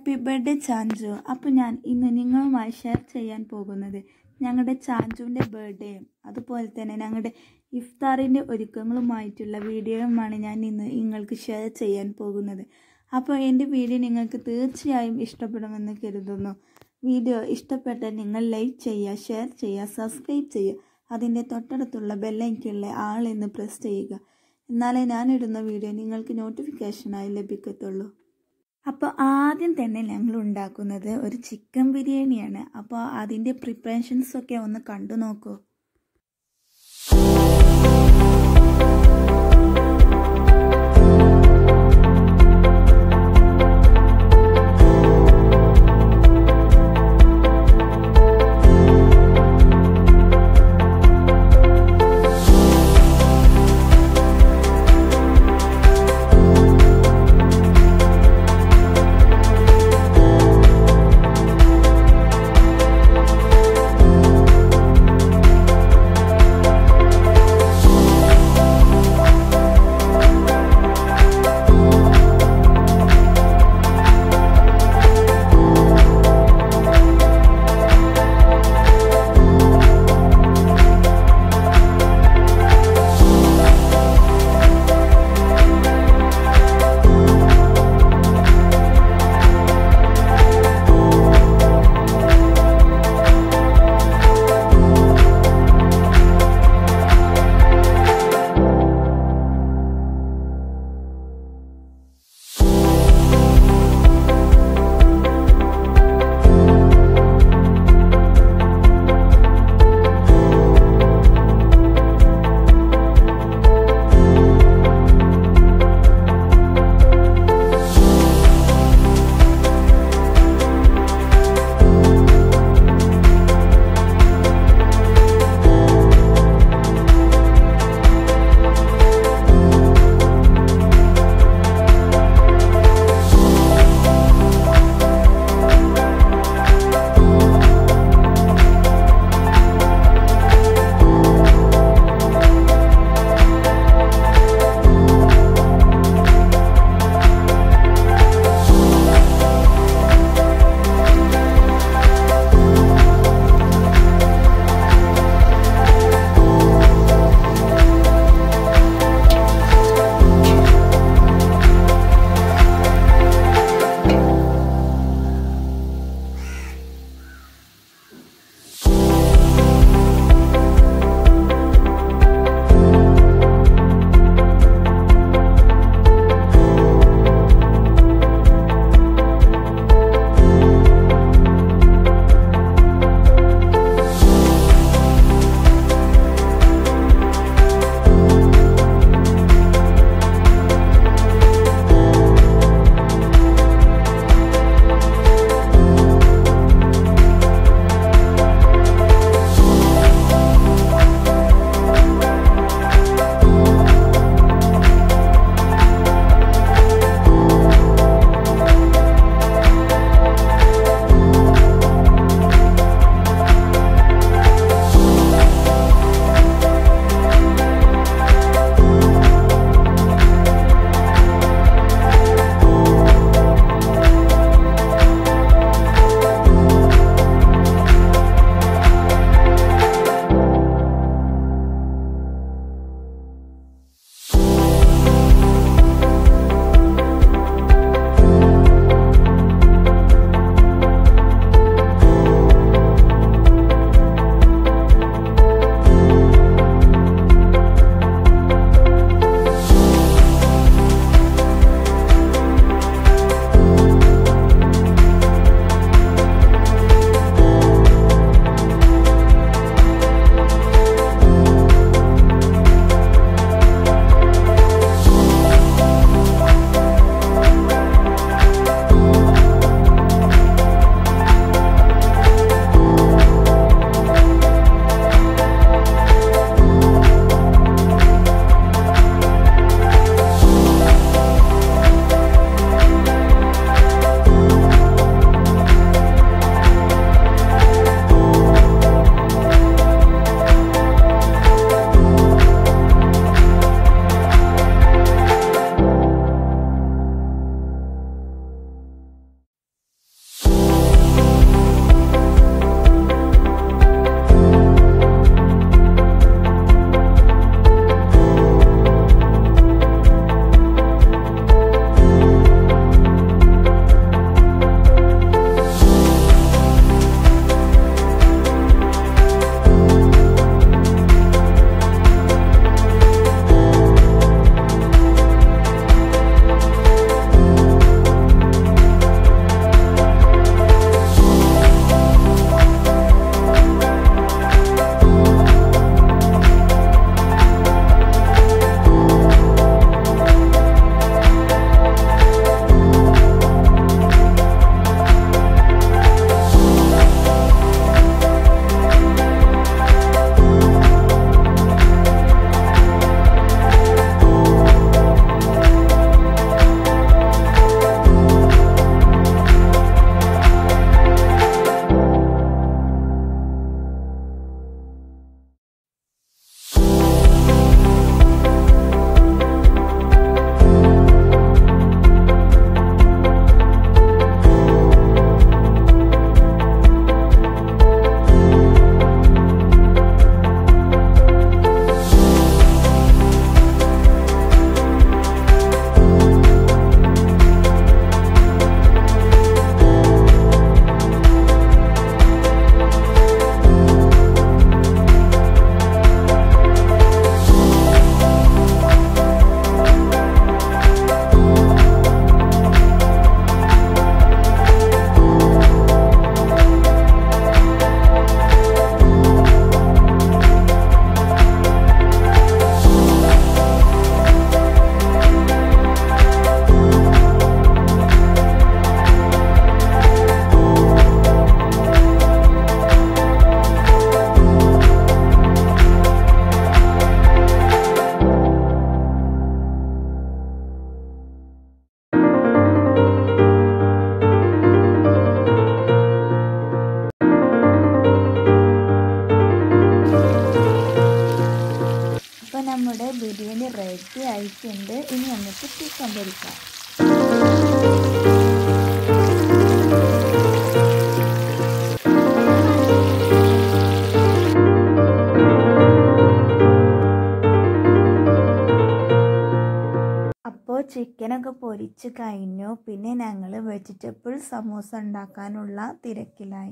happy birthday ചാഞ്ചു അപ്പോൾ ഞാൻ ഇന്ന് നിങ്ങളുമായി ഷെയർ ചെയ്യാൻ പോകുന്നത് ഞങ്ങളുടെ ചാഞ്ചുവിൻ്റെ ബർത്ത്ഡേയും അതുപോലെ തന്നെ ഞങ്ങളുടെ ഇഫ്താറിൻ്റെ ഒരുക്കങ്ങളുമായിട്ടുള്ള വീഡിയോയുമാണ് ഞാൻ ഇന്ന് നിങ്ങൾക്ക് ഷെയർ ചെയ്യാൻ പോകുന്നത് അപ്പോൾ എൻ്റെ വീഡിയോ നിങ്ങൾക്ക് തീർച്ചയായും ഇഷ്ടപ്പെടുമെന്ന് കരുതുന്നു വീഡിയോ ഇഷ്ടപ്പെട്ടാൽ നിങ്ങൾ ലൈക്ക് ചെയ്യുക ഷെയർ ചെയ്യുക സബ്സ്ക്രൈബ് ചെയ്യുക അതിൻ്റെ തൊട്ടടുത്തുള്ള ബെല്ലൈക്കുള്ള ആൾ എന്ന് പ്രസ് ചെയ്യുക എന്നാലേ ഞാനിടുന്ന വീഡിയോ നിങ്ങൾക്ക് നോട്ടിഫിക്കേഷനായി ലഭിക്കത്തുള്ളൂ അപ്പോൾ ആദ്യം തന്നെ ഞങ്ങൾ ഉണ്ടാക്കുന്നത് ഒരു ചിക്കൻ ബിരിയാണിയാണ് അപ്പോൾ അതിൻ്റെ പ്രിപ്പറേഷൻസ് ഒക്കെ ഒന്ന് കണ്ടു നോക്കൂ റെഡി ആയിട്ടുണ്ട് ഇനി നമുക്ക് ചിക്കൻ പൊരിക്കാം അപ്പോൾ ചിക്കനൊക്കെ പൊരിച്ച് കഴിഞ്ഞു പിന്നെ ഞങ്ങൾ വെജിറ്റബിൾ സമൂസ ഉണ്ടാക്കാനുള്ള തിരക്കിലായി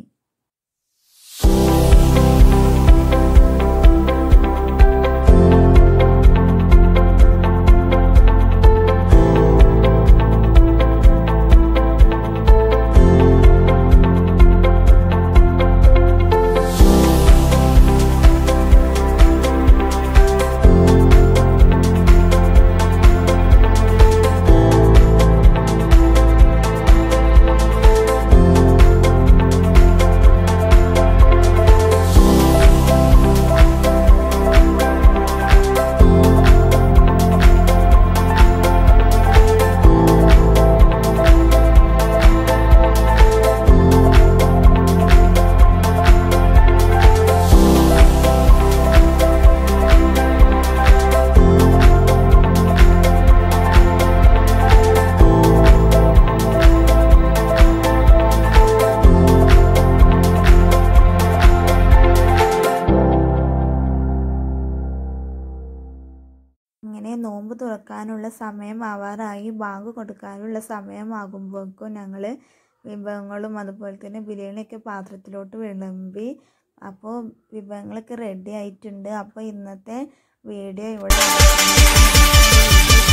ഇങ്ങനെ നോമ്പ് തുറക്കാനുള്ള സമയം ആവാറായി ബാങ്ക് കൊടുക്കാനുള്ള സമയമാകുമ്പോഴേക്കും ഞങ്ങൾ വിഭവങ്ങളും അതുപോലെ തന്നെ ബിരിയാണിയൊക്കെ പാത്രത്തിലോട്ട് വിളമ്പി അപ്പോൾ വിഭവങ്ങളൊക്കെ റെഡി ആയിട്ടുണ്ട് അപ്പോൾ ഇന്നത്തെ വീഡിയോ ഇവിടെ